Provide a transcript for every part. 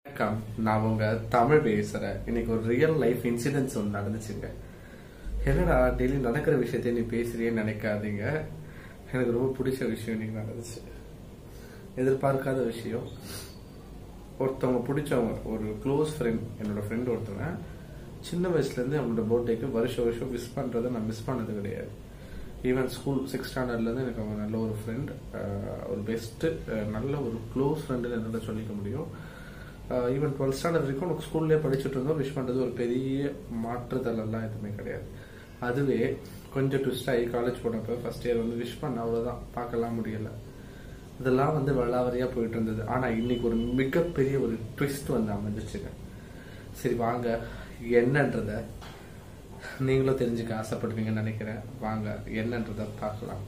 வணக்கம் நான் உங்க தமிழ் பேசுறேன் இன்னைக்கு ஒரு ரியல் லைஃப் இன்சிடென்ட்ஸ் ஒன்று நடந்துச்சுங்க என்னடா டெய்லி நடக்கிற விஷயத்தை நீ பேசுறியேன்னு நினைக்காதீங்க எனக்கு ரொம்ப பிடிச்ச விஷயம் இன்னைக்கு நடந்துச்சு எதிர்பார்க்காத விஷயம் ஒருத்தவங்க பிடிச்சவங்க ஒரு க்ளோஸ் ஃப்ரெண்ட் என்னோட ஃப்ரெண்ட் ஒருத்தவங்க சின்ன வயசுல இருந்து அவனோட பர்த்டேக்கு வருஷம் வருஷம் மிஸ் பண்றதை நான் மிஸ் பண்ணது கிடையாது ஈவன் ஸ்கூல் சிக்ஸ் ஸ்டாண்டர்ட்லேருந்து எனக்கு அவங்க நல்ல ஒரு ஃப்ரெண்ட் ஒரு பெஸ்ட்டு நல்ல ஒரு க்ளோஸ் ஃப்ரெண்டுன்னு என்னால் சொல்லிக்க முடியும் ஈவன் டுவெல்த் ஸ்டாண்டர்ட் வரைக்கும் எனக்கு ஸ்கூல்லேயே படிச்சுட்டு இருந்தோம் விஷ் பண்ணுறது ஒரு பெரிய மாற்றுதல் எல்லாம் எதுவுமே கிடையாது அதுவே கொஞ்சம் ட்விஸ்ட் ஆகி காலேஜ் போனப்போ ஃபர்ஸ்ட் இயர் வந்து விஷ் பண்ண அவ்வளோதான் பார்க்கலாம் முடியல இதெல்லாம் வந்து வெள்ளாவரியாக போயிட்டு இருந்தது ஆனால் இன்னைக்கு ஒரு மிகப்பெரிய ஒரு ட்விஸ்ட் வந்து அமைஞ்சிச்சுங்க சரி வாங்க என்னன்றத நீங்களும் தெரிஞ்சுக்க ஆசைப்படுவீங்கன்னு நினைக்கிறேன் வாங்க என்னன்றத பார்க்கலாம்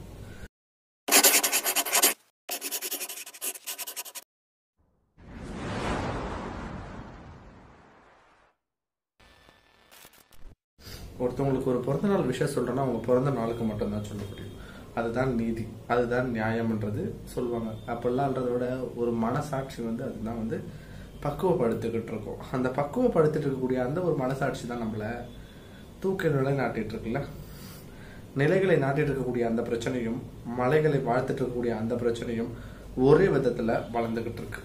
ஒருத்தவங்களுக்கு ஒரு பிறந்த நாள் விஷயம் சொல்றேன்னா அவங்க பிறந்த நாளுக்கு மட்டும்தான் சொல்ல முடியும் அதுதான் நீதி அதுதான் நியாயம்ன்றது சொல்லுவாங்க அப்படிலாம்ன்றத விட ஒரு மனசாட்சி வந்து அதுதான் வந்து பக்குவப்படுத்திக்கிட்டு இருக்கோம் அந்த பக்குவப்படுத்திட்டு இருக்கக்கூடிய அந்த ஒரு மனசாட்சி தான் நம்மள தூக்க நிலை நாட்டிட்டு இருக்குல்ல நிலைகளை நாட்டிட்டு இருக்கக்கூடிய அந்த பிரச்சனையும் மலைகளை வாழ்த்துட்டு இருக்கக்கூடிய அந்த பிரச்சனையும் ஒரே விதத்துல வளர்ந்துகிட்டு இருக்கு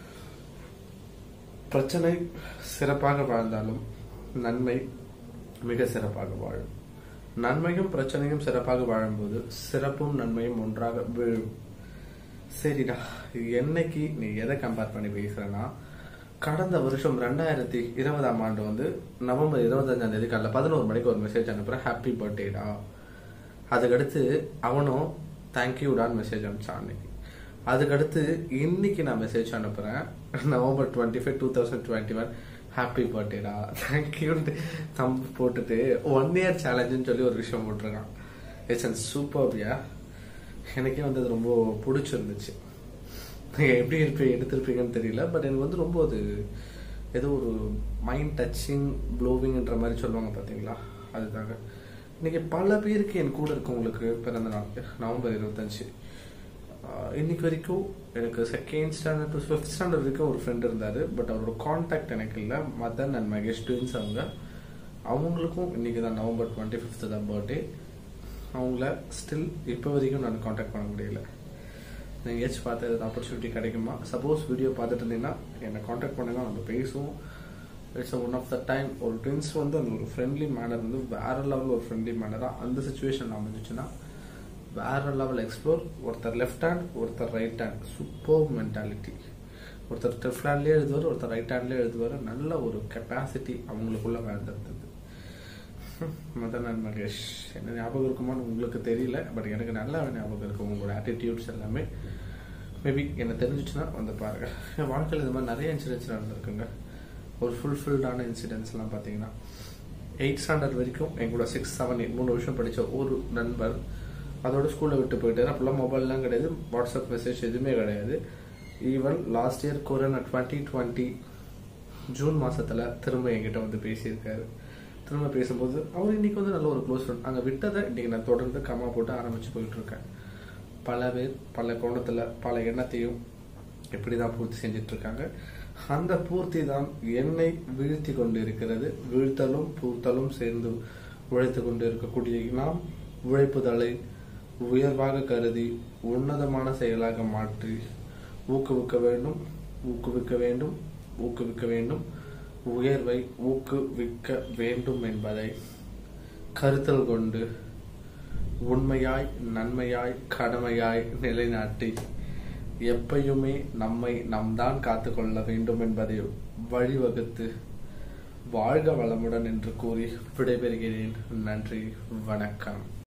பிரச்சனை சிறப்பாக வாழ்ந்தாலும் நன்மை மிக சிறப்பாக வாழும் நன்மையும் பிரச்சனையும் சிறப்பாக வாழும்போது சிறப்பும் நன்மையும் ஒன்றாக விழும் சரிடா என்னைக்கு நீ எதை கம்பேர் பண்ணி பேசுறேன்னா கடந்த வருஷம் ரெண்டாயிரத்தி இருபதாம் ஆண்டு வந்து நவம்பர் இருபத்தஞ்சாம் தேதி காலைல பதினோரு மணிக்கு ஒரு மெசேஜ் அனுப்புறேன் ஹாப்பி பர்த்டேடா அதுக்கடுத்து அவனும் தேங்க்யூடான்னு மெசேஜ் அனுப்பிச்சான் அன்னைக்கு அதுக்கடுத்து இன்னைக்கு நான் மெசேஜ் அனுப்புறேன் November twenty five two thousand twenty one happy பர்த்டேடா தேங்க்யூன்ட்டு தம் போட்டுட்டு ஒன் இயர் சேலஞ்சுன்னு சொல்லி ஒரு விஷயம் போட்டிருக்கான் இட்ஸ் அண்ட் சூப்பர்பியா எனக்கே வந்து அது ரொம்ப பிடிச்சிருந்துச்சு நீங்கள் எப்படி இருப்பீங்க எடுத்திருப்பீங்கன்னு தெரியல பட் எனக்கு வந்து ரொம்ப அது ஏதோ ஒரு மைண்ட் டச்சிங் ப்ளோவிங்ன்ற மாதிரி சொல்லுவாங்க பார்த்தீங்களா அதுதாங்க இன்னைக்கு பல பேருக்கு என் கூட இருக்கவங்களுக்கு பிறந்த நாள் நவம்பர் இருபத்தஞ்சு இன்னைக்கு வரைக்கும் எனக்கு second standard to fifth standard வரைக்கும் ஒரு ஃப்ரெண்ட் இருந்தார் பட் அவரோட காண்டாக்ட் எனக்கு இல்லை மதன் அண்ட் மகேஷ் ட்வின்ஸ் அவங்க அவங்களுக்கும் இன்னைக்கு தான் நவம்பர் டுவெண்ட்டி ஃபிஃப்த் தான் பர்த்டே அவங்கள ஸ்டில் இப்போ வரைக்கும் நான் காண்டாக்ட் பண்ண முடியல எங்கேயாச்சும் பார்த்து ஏதாவது ஆப்பர்ச்சுனிட்டி கிடைக்குமா சப்போஸ் வீடியோ பார்த்துட்டு இருந்தீங்கன்னா என்னை காண்டாக்ட் பண்ணுங்க நம்ம பேசுவோம் it's one of the time ஒரு ட்வின்ஸ் வந்து அந்த ஒரு ஃப்ரெண்ட்லி மேனர் வந்து வேற லெவல் ஒரு ஃப்ரெண்ட்லி மேனராக அந்த சுச்சுவேஷன் அமைஞ்சிச்சுன்னா வேற லெவல் எக்ஸ்ப்ளோர் ஒருத்தர் லெஃப்ட் ஹேண்ட் ஒருத்தர் ரைட் ஹேண்ட் சூப்பர் மென்டாலிட்டி ஒருத்தர் லெஃப்ட் ஹேண்ட்லேயே எழுதுவார் ஒருத்தர் ரைட் ஹேண்ட்லேயே எழுதுவார் நல்ல ஒரு கெப்பாசிட்டி அவங்களுக்குள்ள வாழ்ந்துருந்தது மதன் அண்ட் மகேஷ் என்ன ஞாபகம் இருக்குமான்னு உங்களுக்கு தெரியல பட் எனக்கு நல்லா ஞாபகம் இருக்கும் உங்களோட ஆட்டிடியூட்ஸ் எல்லாமே மேபி என்ன தெரிஞ்சிச்சுன்னா வந்து பாருங்க என் வாழ்க்கையில் இது மாதிரி நிறைய இன்சிடென்ட்ஸ் நடந்திருக்குங்க ஒரு ஃபுல்ஃபில்டான இன்சிடென்ட்ஸ்லாம் பார்த்தீங்கன்னா எயிட் ஸ்டாண்டர்ட் வரைக்கும் என் கூட சிக்ஸ் செவன் எயிட் மூணு வருஷம் படித்த ஒரு நண்பர் அதோட ஸ்கூலில் விட்டு போயிட்டாரு அப்போல்லாம் மொபைல்லாம் கிடையாது வாட்ஸ்அப் மெசேஜ் எதுவுமே கிடையாது even last year corona twenty twenty June மாசத்துல திரும்ப என்கிட்ட வந்து பேசியிருக்காரு திரும்ப பேசும்போது அவர் இன்னைக்கு வந்து நல்ல ஒரு க்ளோஸ் ஃப்ரெண்ட் அங்கே விட்டதை இன்னைக்கு நான் தொடர்ந்து கம்மா போட்டு ஆரம்பிச்சு போயிட்டு இருக்கேன் பல பேர் பல கோணத்தில் பல எண்ணத்தையும் இப்படி தான் பூர்த்தி செஞ்சுட்டு இருக்காங்க அந்த பூர்த்தி தான் என்னை வீழ்த்தி கொண்டு இருக்கிறது வீழ்த்தலும் பூர்த்தலும் சேர்ந்து உழைத்து கொண்டு இருக்கக்கூடிய நாம் உழைப்புதலை உயர்வாக கருதி உன்னதமான செயலாக மாற்றி ஊக்குவிக்க வேண்டும் ஊக்குவிக்க வேண்டும் ஊக்குவிக்க வேண்டும் உயர்வை ஊக்குவிக்க வேண்டும் என்பதை கருத்தில் கொண்டு உண்மையாய் நன்மையாய் கடமையாய் நிலைநாட்டி எப்பயுமே நம்மை நம் தான் காத்துக்கொள்ள வேண்டும் என்பதை வழிவகுத்து வாழ்க வளமுடன் என்று கூறி விடைபெறுகிறேன் நன்றி வணக்கம்